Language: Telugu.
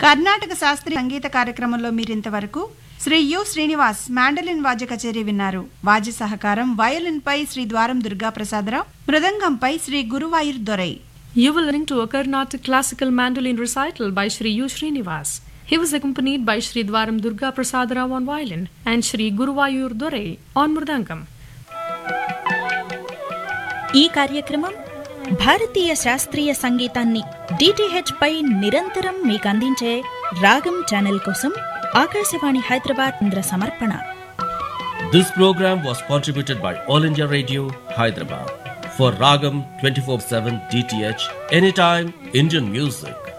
కర్ణాటక శాస్త్రీయ సంగీత కార్యక్రమంలో మీరింతవరకు శ్రీ యు శ్రీనివాస్ మాండలిన్ వాద్య కచేరీ విన్నారు వాద్య సహకారం వయలిన్ పై శ్రీ ద్వారం Durga Prasadarao మృదంగంపై Shri Guruvayur దొరై You were listening to a Carnatic classical mandolin recital by Sri U. Srinivas. He was accompanied by Sri Dwaram Durga Prasadarao on violin and Sri Guruvayur Dore on mridangam. ఈ కార్యక్రమం భారతీయ శాస్త్రీయ సంగీతాన్ని డిటిహెచ్ పై నిరంతరం మీకు అందించే రాగం ఛానల్ కోసం ఆకాశవాణి హైదరాబాద్ కేంద్ర సమర్పణ This program was contributed by All India Radio, Hyderabad. For Ragam 24 7 DTH, anytime Indian music.